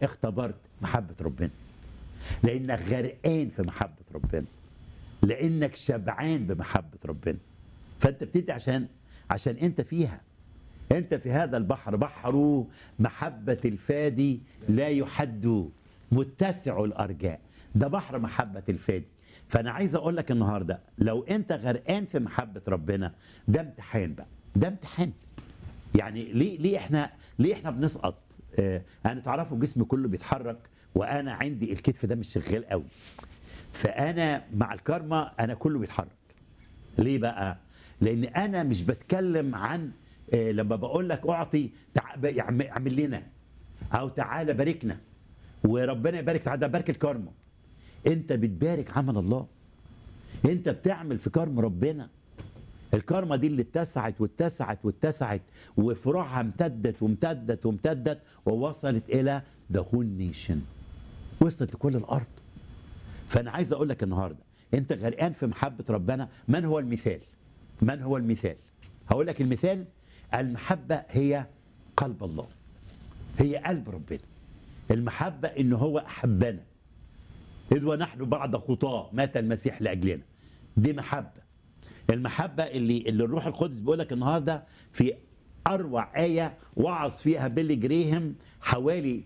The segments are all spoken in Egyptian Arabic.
اختبرت محبه ربنا لانك غرقان في محبه ربنا لانك شبعان بمحبه ربنا فانت بتدي عشان عشان انت فيها انت في هذا البحر بحر محبه الفادي لا يحد متسع الارجاء ده بحر محبه الفادي فانا عايز اقول لك النهارده لو انت غرقان في محبه ربنا ده امتحان بقى ده امتحان يعني ليه ليه احنا ليه احنا بنسقط آه انا تعرفوا جسمي كله بيتحرك وانا عندي الكتف ده مش شغال قوي فانا مع الكارما انا كله بيتحرك ليه بقى لان انا مش بتكلم عن آه لما بقول لك اعطي تع... ب- يعم- اعمل لنا او تعالى باركنا وربنا يبارك تعالى ده بارك الكارما انت بتبارك عمل الله انت بتعمل في كرم ربنا الكارما دي اللي اتسعت واتسعت واتسعت وفروعها امتدت وامتدت وامتدت ووصلت الى ذا هول نيشن وصلت لكل الارض فانا عايز اقول لك النهارده انت غرقان في محبه ربنا من هو المثال من هو المثال هقول لك المثال المحبه هي قلب الله هي قلب ربنا المحبه ان هو احبنا إذ ونحن بعد خطاه مات المسيح لأجلنا دي محبة المحبة اللي اللي الروح القدس بيقول لك النهارده في أروع آية وعظ فيها بيلي جريهم حوالي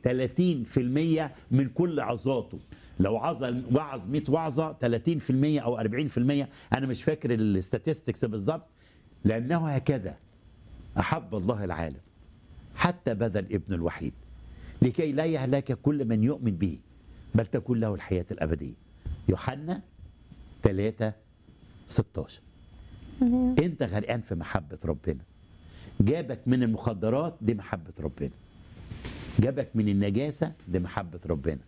30% من كل عظاته لو وعظ وعظ 100 وعظة 30% أو 40% أنا مش فاكر الاستاتستكس بالظبط لأنه هكذا أحب الله العالم حتى بذل ابن الوحيد لكي لا يهلك كل من يؤمن به بل تكون له الحياة الأبدية يوحنا 3 16 انت غرقان في محبة ربنا جابك من المخدرات دي محبة ربنا جابك من النجاسة دي محبة ربنا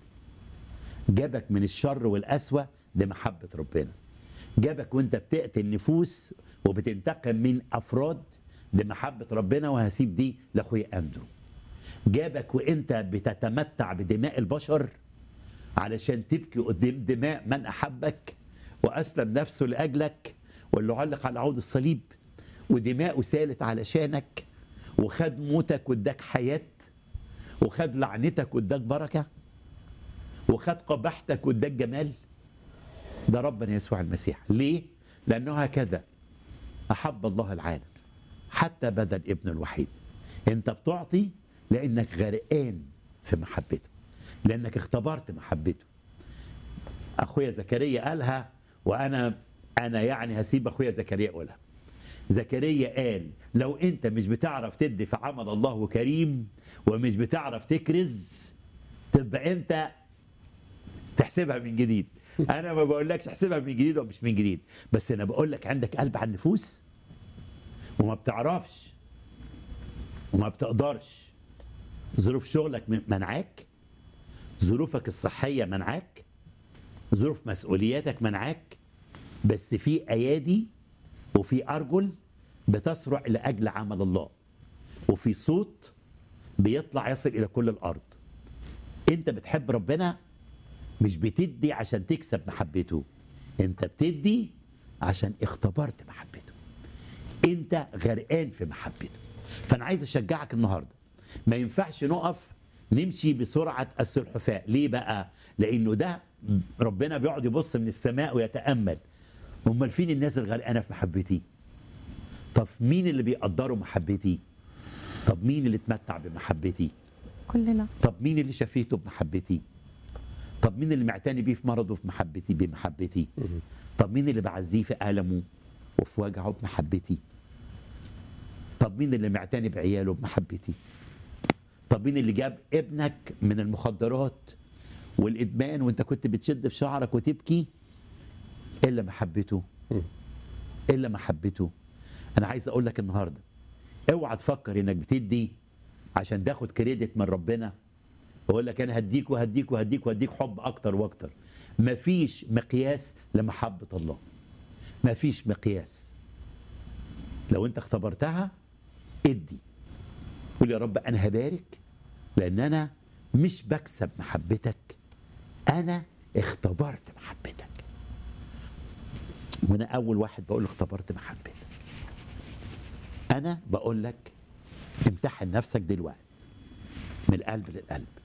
جابك من الشر والقسوة دي محبة ربنا جابك وانت بتقتل النفوس وبتنتقم من أفراد دي محبة ربنا وهسيب دي لأخويا أندرو جابك وانت بتتمتع بدماء البشر علشان تبكي قدام دماء من احبك واسلم نفسه لاجلك واللي علق على عود الصليب ودماؤه سالت علشانك وخد موتك واداك حياه وخد لعنتك واداك بركه وخد قبحتك واداك جمال ده ربنا يسوع المسيح ليه لانه هكذا احب الله العالم حتى بذل ابنه الوحيد انت بتعطي لانك غرقان في محبته لانك اختبرت محبته اخويا زكريا قالها وانا انا يعني هسيب اخويا زكريا يقولها زكريا قال لو انت مش بتعرف تدي في عمل الله كريم ومش بتعرف تكرز تبقى انت تحسبها من جديد انا ما بقولكش احسبها من جديد ومش من جديد بس انا بقول لك عندك قلب على النفوس وما بتعرفش وما بتقدرش ظروف شغلك منعاك ظروفك الصحيه منعاك ظروف مسؤولياتك منعاك بس في ايادي وفي ارجل بتصرع لاجل عمل الله وفي صوت بيطلع يصل الى كل الارض انت بتحب ربنا مش بتدي عشان تكسب محبته انت بتدي عشان اختبرت محبته انت غرقان في محبته فانا عايز اشجعك النهارده ما ينفعش نقف نمشي بسرعه السلحفاء ليه بقى لانه ده ربنا بيقعد يبص من السماء ويتامل امال فين الناس الغرقانه في محبتي طب مين اللي بيقدروا محبتي طب مين اللي اتمتع بمحبتي كلنا طب مين اللي شفيته بمحبتي طب مين اللي معتني بيه في مرضه في محبتي بمحبتي طب مين اللي بعزيه في ألمه وفي وجعه بمحبتي طب مين اللي معتني بعياله بمحبتي طب مين اللي جاب ابنك من المخدرات والإدمان وانت كنت بتشد في شعرك وتبكي إلا محبته إلا محبته أنا عايز أقول لك النهاردة اوعى تفكر انك بتدي عشان تاخد كريدت من ربنا بقول لك انا هديك وهديك وهديك وهديك حب اكتر واكتر مفيش مقياس لمحبه الله مفيش مقياس لو انت اختبرتها ادي قول يا رب انا هبارك لان انا مش بكسب محبتك انا اختبرت محبتك وانا اول واحد بقول اختبرت محبتك انا بقول لك امتحن نفسك دلوقتي من القلب للقلب